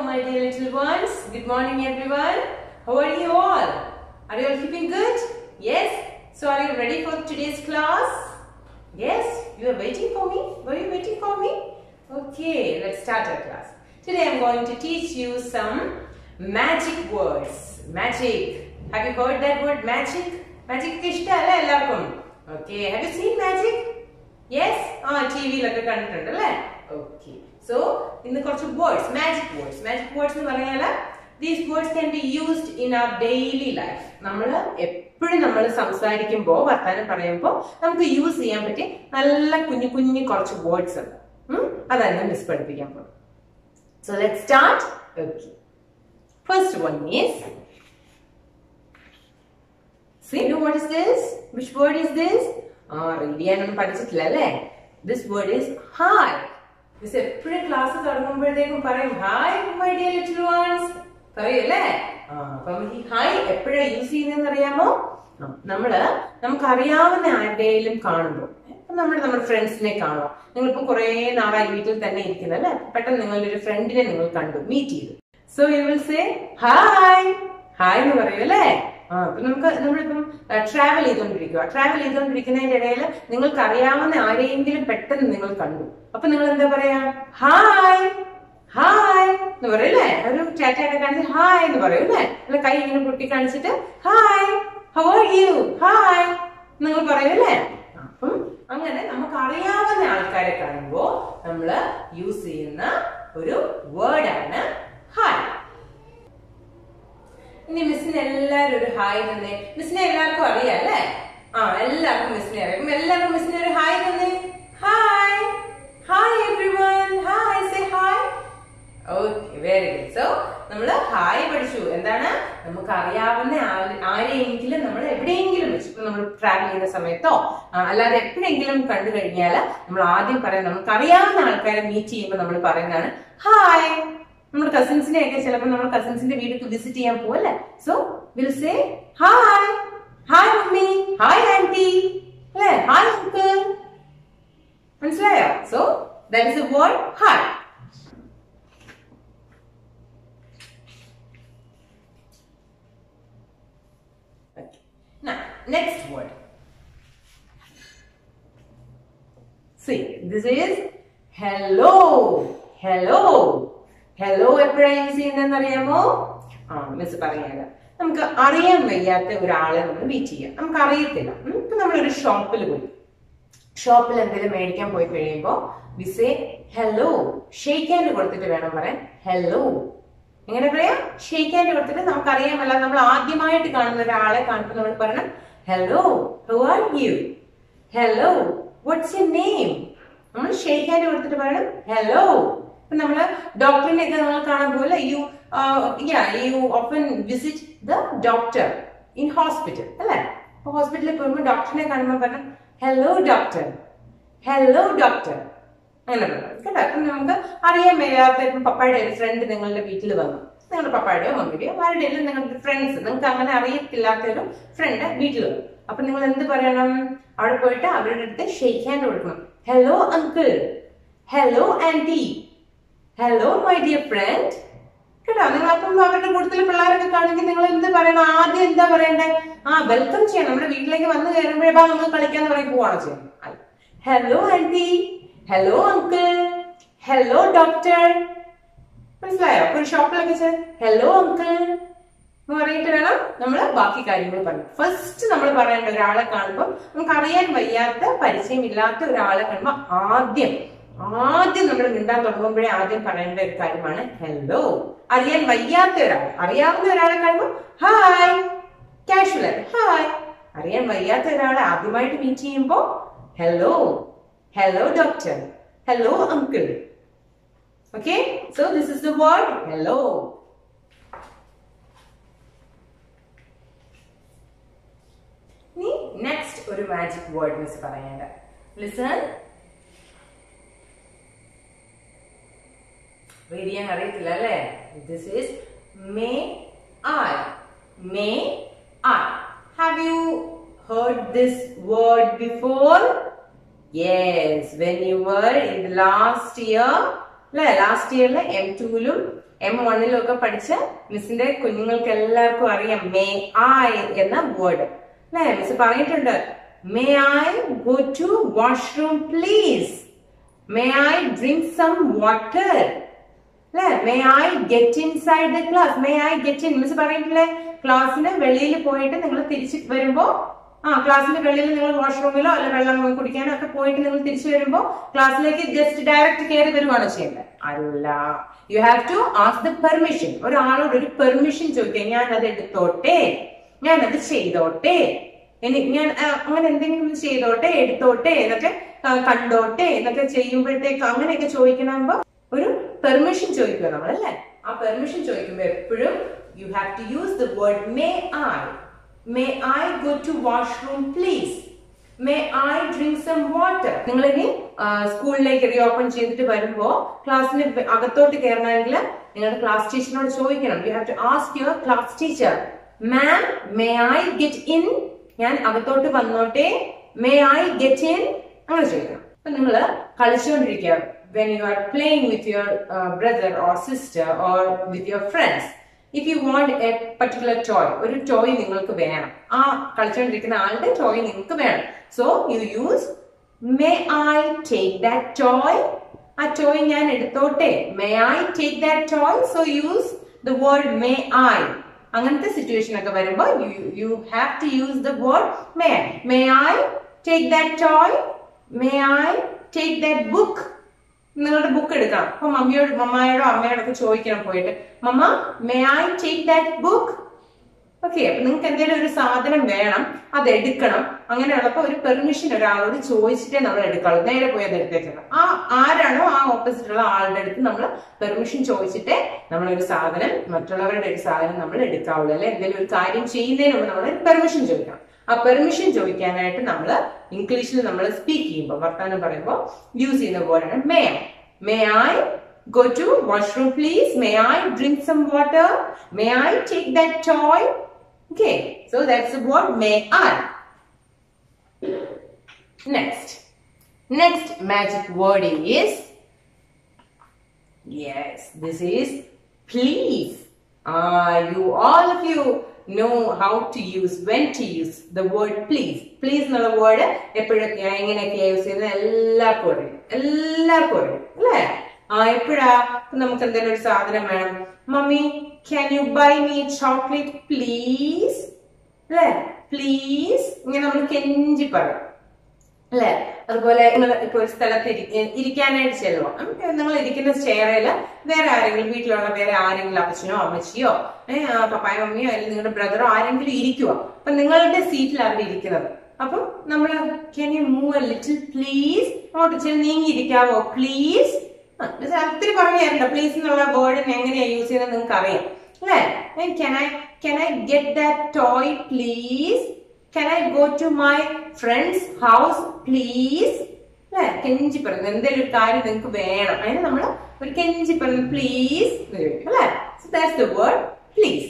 my dear little ones. Good morning, everyone. How are you all? Are you all keeping good? Yes? So, are you ready for today's class? Yes? You are waiting for me? Were you waiting for me? Okay, let's start our class. Today, I'm going to teach you some magic words. Magic. Have you heard that word magic? Magic ഇഷ്ടമല്ല എല്ലാവർക്കും okay have you seen magic yes ആ ടി വിയിലൊക്കെ കണ്ടിട്ടുണ്ട് അല്ലേ okay so ഇന്ന് കുറച്ച് words magic words magic words എന്ന് പറഞ്ഞാൽ these words can be used in our daily life നമ്മൾ എപ്പോഴും നമ്മൾ സംസാരിക്കുമ്പോൾ വർത്താനം പറയുമ്പോൾ നമുക്ക് യൂസ് ചെയ്യാൻ പറ്റിയ നല്ല കുഞ്ഞു കുഞ്ഞു കുറച്ച് വേർഡ്സ് ഉണ്ട് ഉം? അതാണ് മിസ് പഠിപ്പിക്കാൻ പോകുന്നത് so let start okay first one is See, you know what is this? Which word is this? ആ റീഡ് ചെയ്യാനൊന്നും പഠിച്ചിട്ടില്ല അല്ലേ this word is hi this എപ്പോഴും ക്ലാസ് തുടങ്ങുമ്പോഴത്തേക്കും പറയും hi my dear little ones പറയല്ലേ ആ അപ്പം ഈ ഹായ് എപ്പോഴാ യൂസ് ചെയ്യുന്നതെന്ന് അറിയാമോ ആ, നമ്മള് നമുക്ക് അറിയാവുന്ന ആരുടെയും കാണുമ്പോൾ ഇപ്പൊ നമ്മുടെ നമ്മുടെ ഫ്രണ്ട്സിനെ കാണുക നിങ്ങളിപ്പോ കുറെ നാളായി വീട്ടിൽ തന്നെ ഇരിക്കുന്നല്ലേ പെട്ടെന്ന് നിങ്ങളുടെ ഒരു ഫ്രണ്ടിനെ നിങ്ങൾ കണ്ടു മീറ്റ് ചെയ്തു so you will say hi hi എന്ന് പറയും അല്ലേ ആ അപ്പൊ നമുക്ക് നമ്മളിപ്പം ട്രാവൽ ചെയ്തുകൊണ്ടിരിക്കുക ട്രാവൽ ചെയ്തുകൊണ്ടിരിക്കുന്നതിന്റെ ഇടയിൽ നിങ്ങൾക്ക് അറിയാവുന്ന ആരെയെങ്കിലും പെട്ടെന്ന് നിങ്ങൾ കണ്ടു അപ്പൊ നിങ്ങൾ എന്താ പറയാ ഹായ് ഹായ് എന്ന് പറയൂലേ ഒരു ടാറ്റയൊക്കെ കാണിച്ച് ഹായ് എന്ന് പറയും അല്ലേ അല്ല കൈ ഇങ്ങനെ പൊട്ടി കാണിച്ചിട്ട് hi how are you hi നിങ്ങൾ പറയൂലേ അപ്പം അങ്ങനെ നമുക്ക് അറിയാവുന്ന ആൾക്കാരെ കാണുമ്പോ നമ്മള് യൂസ് ചെയ്യുന്ന ഒരു വേർഡാണ് ഹായ് ഇനി മിസ്സിന് എല്ലാരും ഒരു ഹായ് തന്നെ മിസ്സിനെ എല്ലാവർക്കും അറിയാം അല്ലേ ആ എല്ലാവർക്കും മിസ്സിനെ അറിയാം അപ്പം എല്ലാവർക്കും മിസ്സിന് ഒരു ഹായ് തന്നെ hi hi everyone hi say hi okay very good so നമ്മൾ ഹായ് പഠിച്ചു എന്താണ് നമുക്ക് അറിയാവുന്ന ആ- ആരെയെങ്കിലും നമ്മൾ എവിടെയെങ്കിലും വെച്ച് ഇപ്പൊ നമ്മൾ ട്രാവൽ ചെയ്യുന്ന സമയത്തോ ആ, അല്ലാതെ എപ്പോഴെങ്കിലും കണ്ടു കഴിഞ്ഞാൽ നമ്മൾ ആദ്യം പറയാം നമുക്ക് അറിയാവുന്ന ആൾക്കാരെ മീറ്റ് ചെയ്യുമ്പോൾ നമ്മൾ പറയുന്നതാണ് ഹായ് നമ്മുടെ കസിൻസിനെ ഒക്കെ ചിലപ്പോൾ നമ്മൾ കസിൻസിന്റെ വീട്ടിൽ വിസിറ്റ് ചെയ്യാൻ പോവല്ലേ so will say hi hi mummy hi aunty അല്ലേ ഹായ് അങ്കിൾ മനസ്സിലായോ so that is a word hi Okay. Now, next word. See, this is hello. Hello. Hello എപ്പോഴാണ് യൂസ് ചെയ്യുന്നതെന്ന് അറിയാമോ ആ മിസ് പറയാല നമുക്ക് അറിയാൻ വയ്യാത്ത ഒരാളെ നമ്മൾ മീറ്റ് ചെയ്യാം നമുക്ക് അറിയത്തില്ല ഉം, ഇപ്പൊ നമ്മളൊരു ഷോപ്പിൽ പോയി ഷോപ്പിൽ എന്തെങ്കിലും മേടിക്കാൻ പോയി കഴിയുമ്പോ വിസേ ഹലോ ഷെയ്ക്ക് ഹാൻഡ് കൊടുത്തിട്ട് വേണം പറയാൻ ഹലോ എങ്ങനെ പറയാം ഷെയ്ക്ക് ഹാൻഡ് കൊടുത്തിട്ട് നമുക്ക് അറിയാമല്ല നമ്മൾ ആദ്യമായിട്ട് കാണുന്ന ഒരാളെ കാണുമ്പോൾ നമ്മൾ പറയണം hello who are you hello what's you name നമ്മൾ ഷെയ്ക്ക് ഹാൻഡ് കൊടുത്തിട്ട് പറയണം ഹലോ ഇപ്പൊ നമ്മള് ഡോക്ടറിനെ ഒക്കെ നമ്മൾ കാണാൻ പോലെ you you open visit the doctor in hospital അല്ലേ അപ്പൊ ഹോസ്പിറ്റലിൽ പോകുമ്പോൾ ഡോക്ടറിനെ കാണുമ്പോൾ പറഞ്ഞു ഹലോ ഡോക്ടർ ഹലോ ഡോക്ടർ അങ്ങനെ പറയാം കേട്ടോ അപ്പം നമുക്ക് അറിയാൻ വയ്യാത്ത ഇപ്പം പപ്പായുടെ ഒരു ഫ്രണ്ട് നിങ്ങളുടെ വീട്ടിൽ വന്നു നിങ്ങളുടെ പപ്പായുടെയോ മമ്മിയുടെയോ ആരുടെയും നിങ്ങളുടെ ഫ്രണ്ട്സ് നിങ്ങൾക്ക് അങ്ങനെ അറിയത്തില്ലാത്ത ഒരു ഫ്രണ്ട് വീട്ടിൽ വന്നു അപ്പൊ നിങ്ങൾ എന്ത് പറയണം അവിടെ പോയിട്ട് അവരുടെ അടുത്ത് ഷെയ്ക്ക് ഹാൻഡ് കൊടുക്കണം hello uncle hello aunty hello my dear friend കേട്ടോ നിങ്ങൾ അപ്പം അവരുടെ കൂടുതൽ പിള്ളേരൊക്കെ കാണുമെങ്കിൽ നിങ്ങൾ എന്ത് പറയണം ആദ്യം എന്താ പറയണ്ടേ ആ വെൽക്കം ചെയ്യണം നമ്മുടെ വീട്ടിലേക്ക് വന്ന് കയറുമ്പോഴേ ബാ നമ്മൾ കളിക്കാന്ന് പറയും പോവാണോ ചെയ്യണം hello aunty hello uncle hello doctor മനസ്സിലായോ അപ്പൊ ഒരു ഷോപ്പിലൊക്കെ ചെ ഹലോ അങ്കിൾ എന്ന് പറഞ്ഞിട്ട് വേണം നമ്മൾ ബാക്കി കാര്യങ്ങൾ പറയാം ഫസ്റ്റ് നമ്മൾ പറയേണ്ട ഒരാളെ കാണുമ്പോൾ നമുക്ക് അറിയാൻ വയ്യാത്ത പരിചയമില്ലാത്ത ഒരാളെ കാണുമ്പോൾ ആദ്യം ആദ്യം നമ്മൾ മിണ്ടാൻ തുടങ്ങുമ്പോഴേ ആദ്യം പറയേണ്ട ഒരു കാര്യമാണ് ഹലോ അറിയാൻ വയ്യാത്ത ഒരാൾ അറിയാവുന്ന ഒരാളെ കാണുമ്പോൾ ഹായ് കാഷ്വൽ ഹായ് അറിയാൻ വയ്യാത്ത ഒരാളെ ആദ്യമായിട്ട് മീറ്റ് ചെയ്യുമ്പോൾ hello hello doctor hello uncle okay so this is the word hello ഇനി നെക്സ്റ്റ് ഒരു മാജിക് വേർഡ് മിസ് പറയേണ്ട ലിസൺ റീഡ് ചെയ്യാൻ അറിയത്തില്ല അല്ലേ this is may I may I have you heard this word before? Yes, when you were in the last year അല്ലെ last ഇയറിൽ എം ടുവിലും എം വണ്ണിലും ഒക്കെ പഠിച്ച മിസ്സിന്റെ കുഞ്ഞുങ്ങൾക്ക് എല്ലാവർക്കും അറിയാം മേ ഐ എന്ന വേർഡ് അല്ലെ മിസ് പറഞ്ഞിട്ടുണ്ട് may I go to washroom please may I drink some water അല്ലെ may I get inside the class may I get in miss പറഞ്ഞിട്ടില്ലേ ക്ലാസ്സിന് വെളിയിൽ പോയിട്ട് നിങ്ങൾ തിരിച്ച് വരുമ്പോ ആ ക്ലാസ്സിന്റെ വെളിയിൽ നിങ്ങൾ വാഷ്റൂമിലോ അല്ലെ വെള്ളം കുടിക്കാനോ ഒക്കെ പോയിട്ട് നിങ്ങൾ തിരിച്ചു വരുമ്പോ ക്ലാസ്സിലേക്ക് ജസ്റ്റ് ഡയറക്റ്റ് കയറി വരുവാണ് ചെയ്യേണ്ടത് അല്ല you have to ask the permission ഒരാളോട് ഒരു പെർമിഷൻ ചോദിക്കുക ഞാൻ അത് എടുത്തോട്ടെ ഞാൻ അത് ചെയ്തോട്ടെ ഇനി ഞാൻ ആ, അങ്ങനെ എന്തെങ്കിലും ഒന്ന് ചെയ്തോട്ടെ എടുത്തോട്ടെ എന്നൊക്കെ ആ, കണ്ടോട്ടെ എന്നൊക്കെ ചെയ്യുമ്പോഴത്തേക്ക് അങ്ങനെയൊക്കെ ചോദിക്കണമ്പോ ഒരു പെർമിഷൻ ചോദിക്കുക നമ്മൾ അല്ലേ ആ പെർമിഷൻ ചോദിക്കുമ്പോൾ എപ്പോഴും you have to use the word may I may I go to washroom please may I drink some water നിങ്ങൾ ഇനി സ്കൂളിലേക്ക് റീഓപ്പൺ ചെയ്തിട്ട് വരുമ്പോ ക്ലാസ്സിന് അകത്തോട്ട് കയറണമെങ്കിൽ നിങ്ങളുടെ ക്ലാസ് ടീച്ചറിനോട് ചോദിക്കണം you have to ask your class teacher ma'am may I get in ഞാൻ അകത്തോട്ട് വന്നോട്ടെ മേ ഐ ഗെറ്റ് ഇൻ അങ്ങനെ ചോദിക്കണം അപ്പൊ നിങ്ങൾ കളിച്ചുകൊണ്ടിരിക്കുക when you are playing with your brother or sister or with your friends if you want a particular toy ഒരു toy നിങ്ങൾക്ക് വേണം ആ കളിച്ചുകൊണ്ടിരിക്കുന്ന ആളുടെ ടോയ് നിങ്ങൾക്ക് വേണം so you use may I take that toy ആ ടോയ് ഞാൻ എടുത്തോട്ടെ may I take that toy so use the word may I അങ്ങനത്തെ സിറ്റുവേഷൻ ഒക്കെ വരുമ്പോ you have to use the word may may I take that toy may I take that book നിങ്ങളുടെ book എടുക്കണം അപ്പൊ മമ്മിയോട് മമ്മായോടോ അമ്മയോടോ ഒക്കെ ചോദിക്കണം പോയിട്ട് mama may I take that book okay അപ്പൊ നിങ്ങൾക്ക് എന്തെങ്കിലും ഒരു സാധനം വേണം അത് എടുക്കണം അങ്ങനെയുള്ളപ്പോ ഒരു പെർമിഷൻ ഒരാളോട് ചോദിച്ചിട്ടേ നമ്മൾ എടുക്കാവൂ നേരെ പോയി അത് എടുത്തേക്കണം ആ ആരാണോ ആ ഓപ്പോസിറ്റ് ഉള്ള ആളുടെ അടുത്ത് നമ്മൾ പെർമിഷൻ ചോദിച്ചിട്ടേ നമ്മളൊരു സാധനം മറ്റുള്ളവരുടെ ഒരു സാധനം നമ്മൾ എടുക്കാവുള്ളൂ അല്ലെ എന്തെങ്കിലും ഒരു കാര്യം ചെയ്യുന്നതിന് മുമ്പ് നമ്മൾ പെർമിഷൻ ചോദിക്കണം ആ പെർമിഷൻ ചോദിക്കാനായിട്ട് നമ്മൾ ഇംഗ്ലീഷിൽ നമ്മൾ സ്പീക്ക് ചെയ്യുമ്പോൾ വർത്താനം പറയുമ്പോൾ യൂസ് ചെയ്യുന്ന വേർഡാണ് may may I go to washroom please may I drink some water may I take that toy okay so that's word may I next next magic word is Yes, this is please. Ah, you all of you know how to use, when to use the word please. Please എന്നുള്ള word എപ്പോഴൊക്കെ എങ്ങനെയൊക്കെ use ചെയ്യുന്നത് എല്ലാവർക്കും അറിയും എല്ലാവർക്കും അറിയും അല്ലേ ആ എപ്പോഴാ ഇപ്പൊ നമുക്ക് എന്തെങ്കിലും ഒരു സാധനം വേണം mummy can you buy me chocolate please അല്ലേ പ്ലീസ് ഇങ്ങനെ നമ്മൾ കെഞ്ചി പറയും അല്ലെ അതുപോലെ നിങ്ങൾ ഇപ്പൊ ഒരു സ്ഥലത്ത് ഇരി- ഇരിക്കാനായിട്ട് ചെല്ലുക നിങ്ങൾ ഇരിക്കുന്ന ചെയറില് വേറെ ആരെങ്കിലും വീട്ടിലുള്ള വേറെ ആരെങ്കിലും അപ്പച്ചനോ അമ്മച്ചിയോ ഏഹ് പപ്പായ മമ്മിയോ അല്ലെങ്കിൽ നിങ്ങളുടെ ബ്രദറോ ആരെങ്കിലും ഇരിക്കുക അപ്പൊ നിങ്ങളുടെ സീറ്റിൽ അവർ ഇരിക്കുന്നത് അപ്പം നമ്മൾ can you move a little please അങ്ങോട്ട് ചെന്ന് നീങ്ങി ഇരിക്കാവോ പ്ലീസ് ഒത്തിരി പറഞ്ഞു തരണ്ട പ്ലീസ് എന്നുള്ള വേർഡിന് എങ്ങനെയാ യൂസ് ചെയ്യുന്നത് നിങ്ങൾക്ക് അറിയാം അല്ലേ can I can I get that toy please can I go to my friends house please അല്ലെ കെഞ്ചി പറയുന്നത് എന്തെങ്കിലും ഒരു കാര്യം നിങ്ങൾക്ക് വേണം അതിന് നമ്മൾ ഒരു കെഞ്ചി പറയുന്നത് പ്ലീസ് അല്ലെ so that's the word please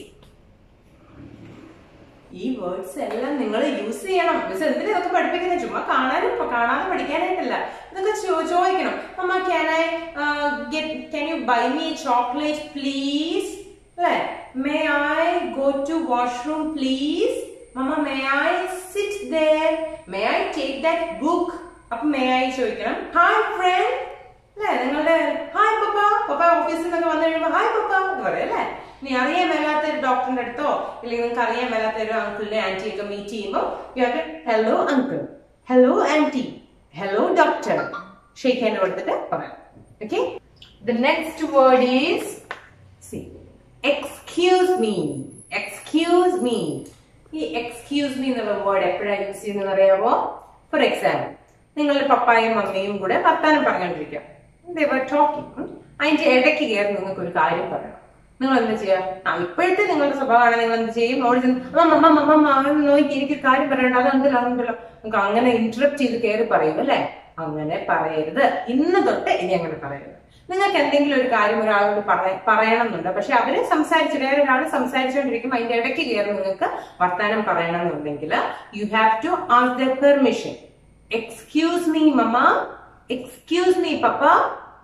ഈ വേർഡ്സ് എല്ലാം നിങ്ങൾ യൂസ് ചെയ്യണം മിസ് എന്തിനാ ഇതൊക്കെ പഠിപ്പിക്കുന്നത് ചുമ്മാ കാണാനും കാണാതെ പഠിക്കാനായിട്ടല്ല ഇതൊക്കെ ചോ- ചോദിക്കണം അമ്മ can I get can you buy me chocolate please അല്ലേ may I go to washroom please mama may I sit there may I take that book അപ്പൊ മേ ഐ ചോദിക്കണം ഹായ് ഫ്രണ്ട് അല്ലേ നിങ്ങളുടെ ഹായ് പപ്പ പപ്പ ഓഫീസിൽ നിന്നൊക്കെ വന്നു കഴിയുമ്പോൾ ഹായ് പപ്പ എന്ന് പറയും അല്ലേ ഇനി അറിയാൻ മേലാത്ത ഒരു ഡോക്ടറിന്റെ അടുത്തോ അല്ലെങ്കിൽ നിങ്ങൾക്ക് അറിയാൻ മേലാത്ത ഒരു അങ്കിളിനെ ആന്റി ഒക്കെ മീറ്റ് ചെയ്യുമ്പോൾ you have hello uncle hello aunty hello doctor shake hand കൊടുത്തിട്ട് പറയാം okay the next word is see excuse me excuse me ഈ എക്സ്ക്യൂസ് മീ എന്നുള്ള വേർഡ് എപ്പോഴാണ് യൂസ് ചെയ്യുന്നത് അറിയാമോ ഫോർ എക്സാമ്പിൾ നിങ്ങളുടെ പപ്പായും മമ്മിയും കൂടെ വർത്താനം പറഞ്ഞുകൊണ്ടിരിക്കുക ടോക്കിംഗ് അതിന്റെ ഇടയ്ക്ക് കയറി നിങ്ങൾക്ക് ഒരു കാര്യം പറയണം നിങ്ങൾ എന്താ ചെയ്യുക ആ ഇപ്പോഴത്തെ നിങ്ങളുടെ സ്വഭാവമാണ് നിങ്ങൾ എന്ത് ചെയ്യും ഓടി ചെന്ന്, "അമ്മ, അമ്മ, അമ്മ, അമ്മ, അമ്മ, നോക്കി എനിക്ക് ഒരു കാര്യം പറയണ്ട അതുണ്ടല്ലോ അതുണ്ടല്ലോ നിങ്ങൾക്ക് അങ്ങനെ ഇന്ററപ്റ്റ് ചെയ്ത് കയറി പറയും അല്ലേ അങ്ങനെ പറയരുത് ഇന്ന് തൊട്ട് ഇനി അങ്ങനെ പറയരുത് നിങ്ങൾക്ക് എന്തെങ്കിലും ഒരു കാര്യം ഒരാളോട് പറയ പറയണം എന്നുണ്ട് പക്ഷെ അവര് സംസാരിച്ച് വേറെ ഒരാൾ സംസാരിച്ചുകൊണ്ടിരിക്കും അതിന്റെ ഇടയ്ക്ക് കയറി നിങ്ങൾക്ക് വർത്താനം പറയണം എന്നുണ്ടെങ്കിൽ you have to ask the permission excuse me mama excuse me papa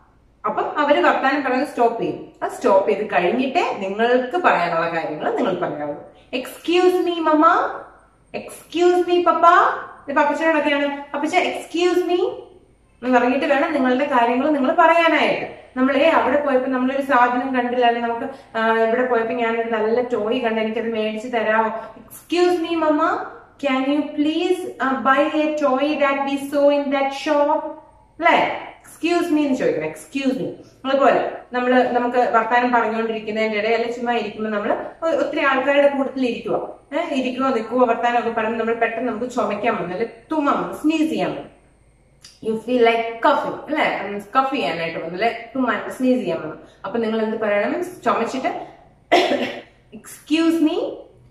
അപ്പം അവര് വർത്താനം പറയുന്നത് സ്റ്റോപ്പ് ചെയ്യും അത് സ്റ്റോപ്പ് ചെയ്ത് കഴിഞ്ഞിട്ടേ നിങ്ങൾക്ക് പറയാനുള്ള കാര്യങ്ങൾ നിങ്ങൾ പറയാവൂ excuse me mama excuse me papa ഇത് പപ്പച്ചനോടൊക്കെയാണ് പപ്പച്ച എക്സ്ക്യൂസ് മീ എന്ന് പറഞ്ഞിട്ട് വേണം നിങ്ങളുടെ കാര്യങ്ങൾ നിങ്ങൾ പറയാനായിട്ട് നമ്മൾ ഏ അവിടെ പോയപ്പോ നമ്മളൊരു സാധനം കണ്ടില്ല അല്ലെങ്കിൽ നമുക്ക് ആ, ഇവിടെ പോയപ്പോ ഞാനൊരു നല്ല ടോയ് കണ്ട് എനിക്കത് മേടിച്ച് തരാമോ excuse me mama can you please buy a toy that we saw in that shop അല്ലേ എക്സ്ക്യൂസ് മീ എന്ന് ചോദിക്കണം എക്സ്ക്യൂസ് മീ അതുപോലെ നമ്മൾ നമുക്ക് വർത്താനം പറഞ്ഞുകൊണ്ടിരിക്കുന്നതിന്റെ ഇടയിൽ ചുമ്മാ ഇരിക്കുമ്പോൾ നമ്മൾ ഒത്തിരി ആൾക്കാരുടെ കൂട്ടത്തിൽ ഇരിക്കുക ഏഹ് ഇരിക്കുവോ നിൽക്കുവോ വർത്താനം ഒക്കെ പറയുമ്പോൾ നമ്മൾ പെട്ടെന്ന് നമുക്ക് ചുമക്കാൻ വന്നു അല്ലെങ്കിൽ തുമ്മാൻ വന്നു സ്നീസ് ചെയ്യാൻ വന്നു യു ഫീൽ ലൈക്ക് കഫി അല്ലെ കഫ് ചെയ്യാനായിട്ട് വന്നു അല്ലെ തുമ്മാൻ സ്നീസ് ചെയ്യാൻ വന്നു അപ്പൊ നിങ്ങൾ എന്ത് പറയണം ചുമച്ചിട്ട് എക്സ്ക്യൂസ് മീ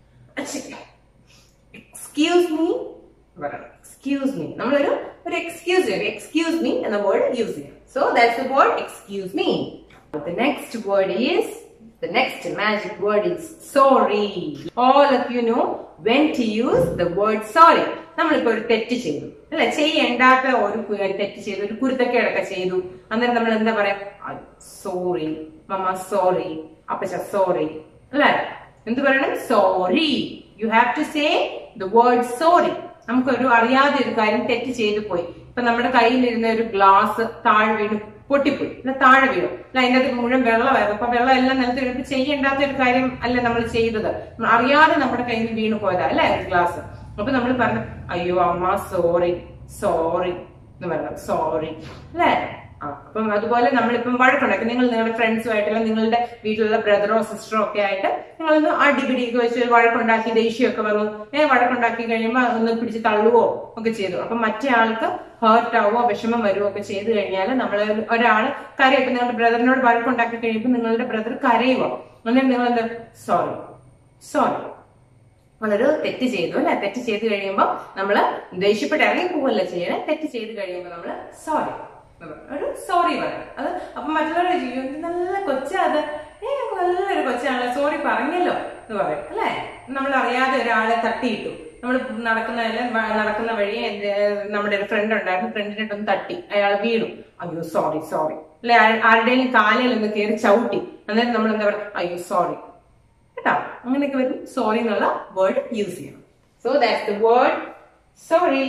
എക്സ്ക്യൂസ് മീ പറയണം എക്സ്ക്യൂസ് മീ നമ്മളൊരു ഒരു എക്സ്ക്യൂസ് ചെയ്യും എക്സ്ക്യൂസ് മീ എന്ന വേർഡ് യൂസ് ചെയ്യും so that's the word excuse me the next word is The next magic word is sorry. All of you know when to use the word sorry. നമ്മളിപ്പോ ഒരു തെറ്റ് ചെയ്തു അല്ലെ ചെയ്യേണ്ടാത്ത ഒരു കു- തെറ്റ് ചെയ്തു ഒരു കുരുത്തക്കേടൊക്കെ ചെയ്തു അന്നേരം നമ്മൾ എന്താ പറയാ സോറി മമ്മ സോറി അപ്പച്ച സോറി അല്ലെ എന്ത് പറയണം sorry you have to say the word sorry നമുക്കൊരു അറിയാതെ ഒരു കാര്യം തെറ്റ് ചെയ്തു പോയി ഇപ്പൊ നമ്മുടെ കയ്യിലിരുന്ന ഒരു ഗ്ലാസ് താഴെ വീണ് പൊട്ടിപ്പോയി അല്ല താഴെ വീണു അല്ല അതിന്റെ അകത്ത് മുഴുവൻ വെള്ളമായിരുന്നു അപ്പൊ വെള്ളം എല്ലാം നിലത്ത് വീണിട്ട് ചെയ്യേണ്ടാത്ത ഒരു കാര്യം അല്ല നമ്മൾ ചെയ്തത് നമ്മൾ അറിയാതെ നമ്മുടെ കയ്യിൽ നിന്ന് വീണു പോയതാ അല്ലെ ഒരു ഗ്ലാസ് അപ്പൊ നമ്മൾ പറഞ്ഞു അയ്യോ അമ്മ സോറി സോറി എന്ന് പറഞ്ഞു സോറി അല്ലേ ആ അപ്പം അതുപോലെ നമ്മളിപ്പം വഴക്കുണ്ടാക്കി നിങ്ങൾ നിങ്ങളുടെ ഫ്രണ്ട്സുമായിട്ടുള്ള നിങ്ങളുടെ വീട്ടിലുള്ള ബ്രദറോ സിസ്റ്ററോ ഒക്കെ ആയിട്ട് നിങ്ങളൊന്ന് അടിപിടിയൊക്കെ വെച്ച് ഒരു വഴക്കുണ്ടാക്കി ദേഷ്യമൊക്കെ വന്നു ഏ വഴക്കുണ്ടാക്കി കഴിയുമ്പോൾ ഒന്ന് പിടിച്ച് തള്ളുവോ ഒക്കെ ചെയ്തു അപ്പം മറ്റേ ആൾക്ക് ഹേർട്ട് ആവുമോ വിഷമം വരുമോ ഒക്കെ ചെയ്തു കഴിഞ്ഞാൽ നമ്മൾ ഒരാൾ കരയും ഇപ്പൊ നിങ്ങളുടെ ബ്രദറിനോട് വഴക്കുണ്ടാക്കി കഴിയുമ്പോൾ നിങ്ങളുടെ ബ്രദർ കരയുമോ അങ്ങനെ നിങ്ങൾ എന്ത് സോറി സോറി നമ്മളൊരു തെറ്റ് ചെയ്തു അല്ലെ തെറ്റ് ചെയ്ത് കഴിയുമ്പോൾ നമ്മൾ ദേഷ്യപ്പെട്ട് ഇറങ്ങി പോവല്ല ചെയ്യണേ തെറ്റ് ചെയ്ത് കഴിയുമ്പോൾ നമ്മൾ സോറി ഒരു സോറി പറയണം അത് അപ്പൊ മറ്റുള്ളവർ ചെയ്യും "ഇത് നല്ല കൊച്ചാ അത് ഏ നല്ലൊരു കൊച്ചാണ് സോറി പറഞ്ഞല്ലോ എന്ന് പറയും അല്ലെ നമ്മൾ അറിയാതെ ഒരാളെ തട്ടിയിട്ടു നമ്മൾ നടക്കുന്നതിന് വ- നടക്കുന്ന വഴി എന്റെ നമ്മുടെ ഒരു ഫ്രണ്ട് ഉണ്ടായിരുന്നു ഫ്രണ്ടിനെ ഒന്ന് തട്ടി അയാൾ വീണു അയ്യോ സോറി സോറി അല്ലെ ആരുടെയും കാലിൽ ഒന്ന് കയറി ചവിട്ടി അന്നേരം നമ്മൾ എന്താ പറയുക അയ്യോ സോറി കേട്ടോ അങ്ങനെയൊക്കെ വരും സോറി എന്നുള്ള വേർഡ് യൂസ് ചെയ്യണം so that's the word sorry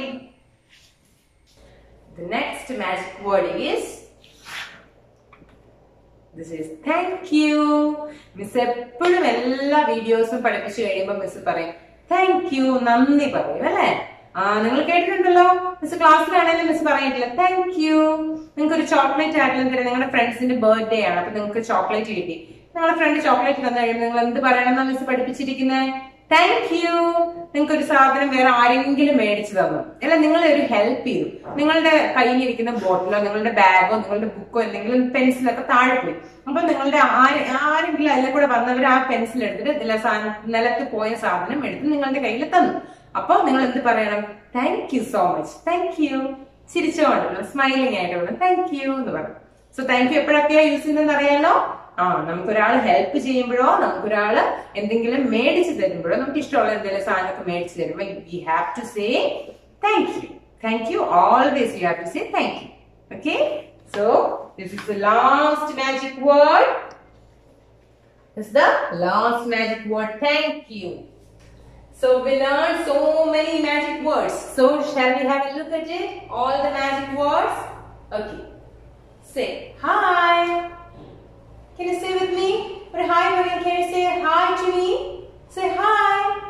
The next magic word is this is thank you. Miss എപ്പോഴും എല്ലാ വീഡിയോസും പഠിപ്പിച്ചു കഴിയുമ്പോൾ മിസ് പറയും താങ്ക് യു നന്ദി പറയും അല്ലേ ആ നിങ്ങൾ കേട്ടിട്ടുണ്ടല്ലോ മിസ് ക്ലാസ്സിലാണെങ്കിലും മിസ് പറഞ്ഞിട്ടില്ല താങ്ക് യു നിങ്ങൾക്ക് ഒരു ചോക്ലേറ്റ് ആരെങ്കിലും തരാം നിങ്ങളുടെ ഫ്രണ്ട്സിന്റെ ബർത്ത്ഡേ ആണ് അപ്പൊ നിങ്ങൾക്ക് ചോക്ലേറ്റ് കിട്ടി നിങ്ങളുടെ ഫ്രണ്ട് ചോക്ലേറ്റ് തന്നു കഴിയുമ്പോൾ നിങ്ങൾ എന്ത് പറയണമെന്നാണ് മിസ് പഠിപ്പിച്ചിരിക്കുന്നത് താങ്ക് യു നിങ്ങൾക്ക് ഒരു സാധനം വേറെ ആരെങ്കിലും മേടിച്ചു തന്നു അല്ല നിങ്ങളെ ഒരു ഹെൽപ്പ് ചെയ്തു നിങ്ങളുടെ കയ്യിലിരിക്കുന്ന ബോട്ടിലോ നിങ്ങളുടെ ബാഗോ നിങ്ങളുടെ ബുക്കോ എന്തെങ്കിലും പെൻസിലൊക്കെ താഴെ പോയി അപ്പൊ നിങ്ങളുടെ ആര് ആരെങ്കിലും അതിലെ കൂടെ വന്നവർ ആ പെൻസിൽ എടുത്തിട്ട് ഇതിലെ സാധനം നിലത്ത് പോയ സാധനം എടുത്ത് നിങ്ങളുടെ കയ്യിൽ തന്നു അപ്പൊ നിങ്ങൾ എന്ത് പറയണം thank you so much thank you ചിരിച്ചോണ്ടല്ലോ സ്മൈലിംഗ് ആയിട്ട് വേണം താങ്ക് യു എന്ന് പറയും സോ താങ്ക് യു എപ്പോഴൊക്കെയാ യൂസ് ചെയ്യുന്നതെന്ന് അറിയാലോ ആ നമുക്കൊരാൾ ഹെൽപ്പ് ചെയ്യുമ്പോഴോ നമുക്കൊരാൾ എന്തെങ്കിലും മേടിച്ചു തരുമ്പോഴോ നമുക്ക് ഇഷ്ടമുള്ള എന്തെങ്കിലും സാധനമൊക്കെ മേടിച്ചു തരുമ്പോൾ we have to say thank you thank you always you have to say thank you okay so this is the last magic word is the last magic word thank you so we learned so many magic words so shall we have a look at it all the magic words okay say hi can you say with me or hi Maria can you say hi to me say hi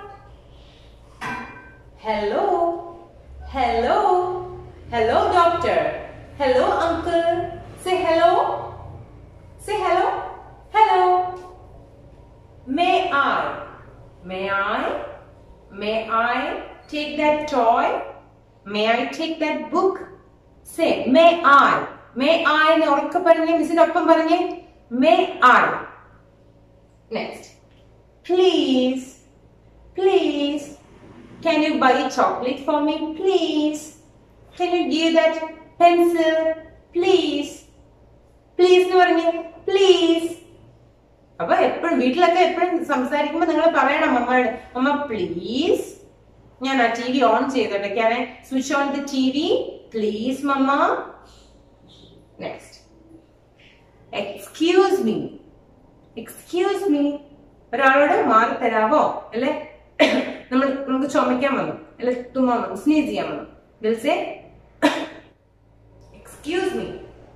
hello hello hello doctor hello uncle say hello say hello hello May I? May I? May I take that toy? May I take that book? Say, may I? May I എന്ന് ഉറക്കെ പറഞ്ഞേ മിസ്സിനൊപ്പം പറഞ്ഞേ May I? Next. Please, please, can you buy a chocolate for me? Please. Can you give that pencil? Please. Please എന്ന് പറഞ്ഞേ Please. അപ്പൊ എപ്പോഴും വീട്ടിലൊക്കെ എപ്പോഴും സംസാരിക്കുമ്പോ നിങ്ങൾ പറയണം അമ്മയോട് അമ്മ പ്ലീസ് ഞാൻ ആ ടി വി ഓൺ ചെയ്തോട്ടെ can I switch on the TV please mama next excuse me excuse me ഒരാളോട് മാറി തരാവോ അല്ലെ നമ്മൾ നമുക്ക് ചുമയ്ക്കാൻ വന്നു അല്ലെ തുമ്മാൻ വന്നു സ്നീസ് ചെയ്യാൻ വന്നു will say excuse me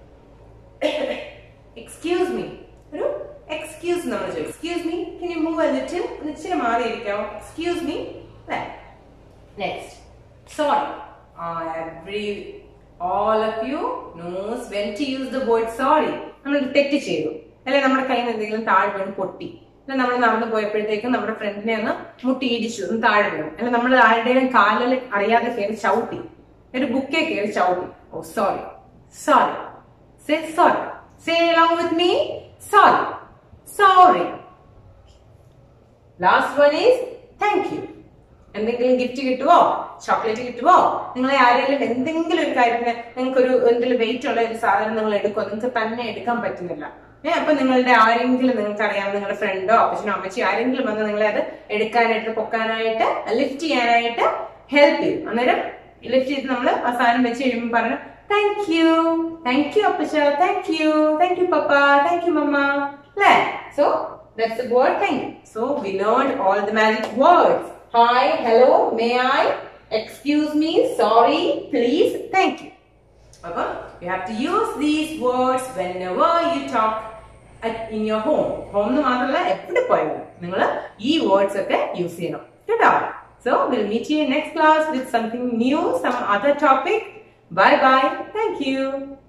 excuse me ഒരു എക്സ്ക്യൂസ് നമ്മൾ ചോദിക്കും excuse me can you move എന്നിട്ട് ഇച്ചിരി മാറിയിരിക്കാമോ എക്സ്ക്യൂസ് മീ അല്ലേ next sorry every all of you knows when to use the word sorry നമ്മൾ തെറ്റ് ചെയ്തു അല്ലെ നമ്മുടെ കയ്യിൽ നിന്ന് എന്തെങ്കിലും താഴെ വീണ് പൊട്ടി അല്ലെ നമ്മൾ നടന്നു പോയപ്പോഴത്തേക്കും നമ്മുടെ ഫ്രണ്ടിനെ ഒന്ന് മുട്ടി ഇടിച്ചു ഒന്ന് താഴെ വീണു അല്ലെ നമ്മൾ ആരുടെയും കാലിൽ അറിയാതെ കയറി ചവിട്ടി ഒരു ബുക്കേ കയറി ചവിട്ടി ഓ sorry sorry say sorry say along with me sorry sorry last one is thank you എന്തെങ്കിലും ഗിഫ്റ്റ് കിട്ടുമോ ചോക്ലേറ്റ് കിട്ടുമോ നിങ്ങളെ ആരെങ്കിലും എന്തെങ്കിലും ഒരു കാര്യത്തിന് നിങ്ങൾക്ക് ഒരു എന്തെങ്കിലും വെയിറ്റ് ഉള്ള ഒരു സാധനം നിങ്ങൾ എടുക്കുമോ നിങ്ങൾക്ക് തന്നെ എടുക്കാൻ പറ്റുന്നില്ല ഏഹ് അപ്പൊ നിങ്ങളുടെ ആരെങ്കിലും നിങ്ങൾക്ക് അറിയാം നിങ്ങളുടെ ഫ്രണ്ടോ അപ്പച്ചനോ അമ്മച്ചി ആരെങ്കിലും വന്ന് നിങ്ങളെ അത് എടുക്കാനായിട്ട് പൊക്കാനായിട്ട് ലിഫ്റ്റ് ചെയ്യാനായിട്ട് ഹെൽപ്പ് ചെയ്യും അന്നേരം ലിഫ്റ്റ് ചെയ്ത് നമ്മൾ ആ സാധനം വെച്ച് കഴിയുമ്പോൾ പറഞ്ഞു താങ്ക് യു താങ്ക് യു അപ്പച്ച thank you thank you papa thank you mama അല്ലേ so That's the word thank you. So we learned all the magic words. Hi, hello, may I, excuse me, sorry, please, thank you. Okay? You have to use these words whenever you talk at, in your home. Home എന്ന് മാത്രമല്ല എവിടെ പോയാലും നിങ്ങൾ ഈ words ഒക്കെ use ചെയ്യണം കേട്ടോ so will meet you next class with something new some other topic bye bye thank U